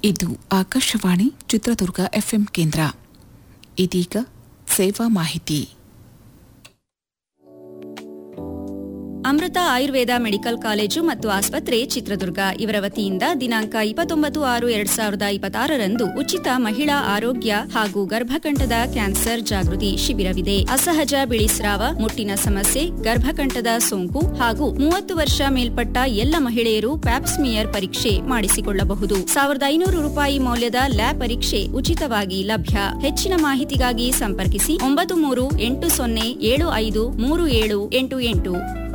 ಇದು ಆಕಾಶವಾಣಿ ಚಿತ್ರದುರ್ಗ ಎಫ್ಎಂ ಕೇಂದ್ರ ಇದೀಗ ಸೇವಾ ಮಾಹಿತಿ ಅಮೃತ ಆಯುರ್ವೇದ ಮೆಡಿಕಲ್ ಕಾಲೇಜು ಮತ್ತು ಆಸ್ಪತ್ರೆ ಚಿತ್ರದುರ್ಗ ಇವರ ವತಿಯಿಂದ ದಿನಾಂಕ ಇಪ್ಪತ್ತೊಂಬತ್ತು ಆರು ಎರಡ್ ಸಾವಿರದ ಇಪ್ಪತ್ತಾರರಂದು ಉಚಿತ ಮಹಿಳಾ ಆರೋಗ್ಯ ಹಾಗೂ ಗರ್ಭಕಂಠದ ಕ್ಯಾನ್ಸರ್ ಜಾಗೃತಿ ಶಿಬಿರವಿದೆ ಅಸಹಜ ಬಿಳಿಸ್ರಾವ ಮುಟ್ಟಿನ ಸಮಸ್ಯೆ ಗರ್ಭಕಂಠದ ಸೋಂಕು ಹಾಗೂ ಮೂವತ್ತು ವರ್ಷ ಮೇಲ್ಪಟ್ಟ ಎಲ್ಲ ಮಹಿಳೆಯರು ಪ್ಯಾಪ್ಸ್ಮಿಯರ್ ಪರೀಕ್ಷೆ ಮಾಡಿಸಿಕೊಳ್ಳಬಹುದು ಸಾವಿರದ ಐನೂರು ರೂಪಾಯಿ ಮೌಲ್ಯದ ಲ್ಯಾಬ್ ಪರೀಕ್ಷೆ ಉಚಿತವಾಗಿ ಲಭ್ಯ ಹೆಚ್ಚಿನ ಮಾಹಿತಿಗಾಗಿ ಸಂಪರ್ಕಿಸಿ ಒಂಬತ್ತು ಮೂರು ಎಂಟು ಸೊನ್ನೆ ಏಳು ಐದು ಮೂರು ಏಳು ಎಂಟು ಎಂಟು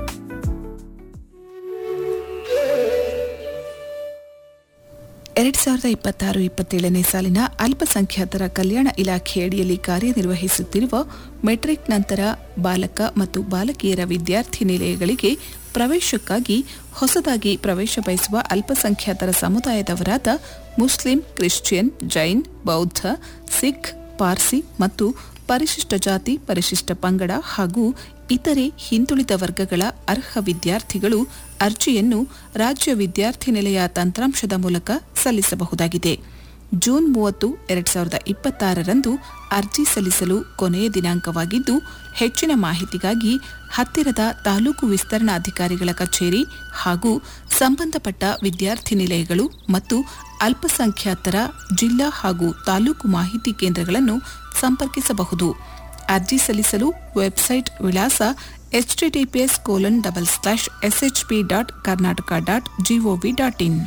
ಎರಡ್ ಸಾವಿರದ ಇಪ್ಪತ್ತಾರು ಇಪ್ಪತ್ತೇಳನೇ ಸಾಲಿನ ಅಲ್ಪಸಂಖ್ಯಾತರ ಕಲ್ಯಾಣ ಇಲಾಖೆ ಅಡಿಯಲ್ಲಿ ಕಾರ್ಯನಿರ್ವಹಿಸುತ್ತಿರುವ ಮೆಟ್ರಿಕ್ ನಂತರ ಬಾಲಕ ಮತ್ತು ಬಾಲಕಿಯರ ವಿದ್ಯಾರ್ಥಿ ನಿಲಯಗಳಿಗೆ ಪ್ರವೇಶಕ್ಕಾಗಿ ಹೊಸದಾಗಿ ಪ್ರವೇಶ ಬಯಸುವ ಅಲ್ಪಸಂಖ್ಯಾತರ ಸಮುದಾಯದವರಾದ ಮುಸ್ಲಿಂ ಕ್ರಿಶ್ಚಿಯನ್ ಜೈನ್ ಬೌದ್ಧ ಸಿಖ್ ಪಾರ್ಸಿ ಮತ್ತು ಪರಿಶಿಷ್ಟ ಜಾತಿ ಪರಿಶಿಷ್ಟ ಪಂಗಡ ಹಾಗೂ ಇತರೆ ಹಿಂದುಳಿದ ವರ್ಗಗಳ ಅರ್ಹ ವಿದ್ಯಾರ್ಥಿಗಳು ಅರ್ಜಿಯನ್ನು ರಾಜ್ಯ ವಿದ್ಯಾರ್ಥಿ ನಿಲಯ ತಂತ್ರಾಂಶದ ಮೂಲಕ ಸಲ್ಲಿಸಬಹುದಾಗಿದೆ ಜೂನ್ ಮೂವತ್ತು ಎರಡ್ ಸಾವಿರದ ಇಪ್ಪತ್ತಾರರಂದು ಅರ್ಜಿ ಸಲ್ಲಿಸಲು ಕೊನೆಯ ದಿನಾಂಕವಾಗಿದ್ದು ಹೆಚ್ಚಿನ ಮಾಹಿತಿಗಾಗಿ ಹತ್ತಿರದ ತಾಲೂಕು ವಿಸ್ತರಣಾಧಿಕಾರಿಗಳ ಕಚೇರಿ ಹಾಗೂ ಸಂಬಂಧಪಟ್ಟ ವಿದ್ಯಾರ್ಥಿ ನಿಲಯಗಳು ಮತ್ತು ಅಲ್ಪಸಂಖ್ಯಾತರ ಜಿಲ್ಲಾ ಹಾಗೂ ತಾಲೂಕು ಮಾಹಿತಿ ಕೇಂದ್ರಗಳನ್ನು ಸಂಪರ್ಕಿಸಬಹುದು ಅರ್ಜಿ ಸಲ್ಲಿಸಲು ವೆಬ್ಸೈಟ್ ವಿಳಾಸ HTTPS colon double slash SHP dot Karnataka dot GOV dot in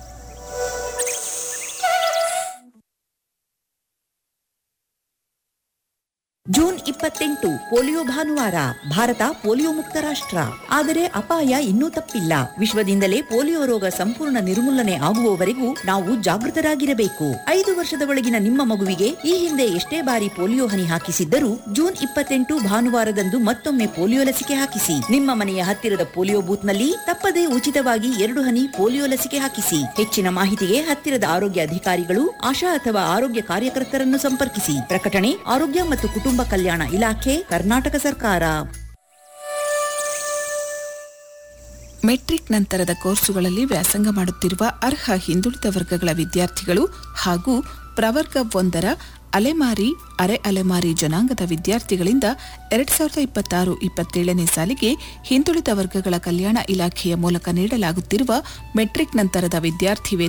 June ಇಪ್ಪತ್ತೆಂಟು ಪೋಲಿಯೋ ಭಾನುವಾರ ಭಾರತ ಪೋಲಿಯೋ ಮುಕ್ತ ರಾಷ್ಟ್ರ ಆದರೆ ಅಪಾಯ ಇನ್ನೂ ತಪ್ಪಿಲ್ಲ ವಿಶ್ವದಿಂದಲೇ ಪೋಲಿಯೋ ರೋಗ ಸಂಪೂರ್ಣ ನಿರ್ಮೂಲನೆ ಆಗುವವರೆಗೂ ನಾವು ಜಾಗೃತರಾಗಿರಬೇಕು ಐದು ವರ್ಷದ ಒಳಗಿನ ನಿಮ್ಮ ಮಗುವಿಗೆ ಈ ಹಿಂದೆ ಎಷ್ಟೇ ಬಾರಿ ಪೋಲಿಯೋ ಹನಿ ಹಾಕಿಸಿದ್ದರೂ ಜೂನ್ ಇಪ್ಪತ್ತೆಂಟು ಭಾನುವಾರದಂದು ಮತ್ತೊಮ್ಮೆ ಪೋಲಿಯೋ ಲಸಿಕೆ ಹಾಕಿಸಿ ನಿಮ್ಮ ಮನೆಯ ಹತ್ತಿರದ ಪೋಲಿಯೋ ಬೂತ್ನಲ್ಲಿ ತಪ್ಪದೇ ಉಚಿತವಾಗಿ ಎರಡು ಹನಿ ಪೋಲಿಯೋ ಲಸಿಕೆ ಹಾಕಿಸಿ ಹೆಚ್ಚಿನ ಮಾಹಿತಿಗೆ ಹತ್ತಿರದ ಆರೋಗ್ಯ ಅಧಿಕಾರಿಗಳು ಆಶಾ ಅಥವಾ ಆರೋಗ್ಯ ಕಾರ್ಯಕರ್ತರನ್ನು ಸಂಪರ್ಕಿಸಿ ಪ್ರಕಟಣೆ ಆರೋಗ್ಯ ಮತ್ತು ಕುಟುಂಬ ಕಲ್ಯಾಣ ಇಲಾಖೆ ಕರ್ನಾಟಕ ಸರ್ಕಾರ ಮೆಟ್ರಿಕ್ ನಂತರದ ಕೋರ್ಸುಗಳಲ್ಲಿ ವ್ಯಾಸಂಗ ಮಾಡುತ್ತಿರುವ ಅರ್ಹ ಹಿಂದುಳಿದ ವರ್ಗಗಳ ವಿದ್ಯಾರ್ಥಿಗಳು ಹಾಗೂ ಪ್ರವರ್ಗ ಒಂದರ ಅಲೆಮಾರಿ ಅರೆ ಅಲೆಮಾರಿ ಜನಾಂಗದ ವಿದ್ಯಾರ್ಥಿಗಳಿಂದ ಎರಡ್ ಸಾವಿರದ ಇಪ್ಪತ್ತಾರು ಇಪ್ಪತ್ತೇಳನೇ ಸಾಲಿಗೆ ಹಿಂದುಳಿದ ವರ್ಗಗಳ ಕಲ್ಯಾಣ ಇಲಾಖೆಯ ಮೂಲಕ ನೀಡಲಾಗುತ್ತಿರುವ ಮೆಟ್ರಿಕ್ ನಂತರದ ವಿದ್ಯಾರ್ಥಿ ವೇತನ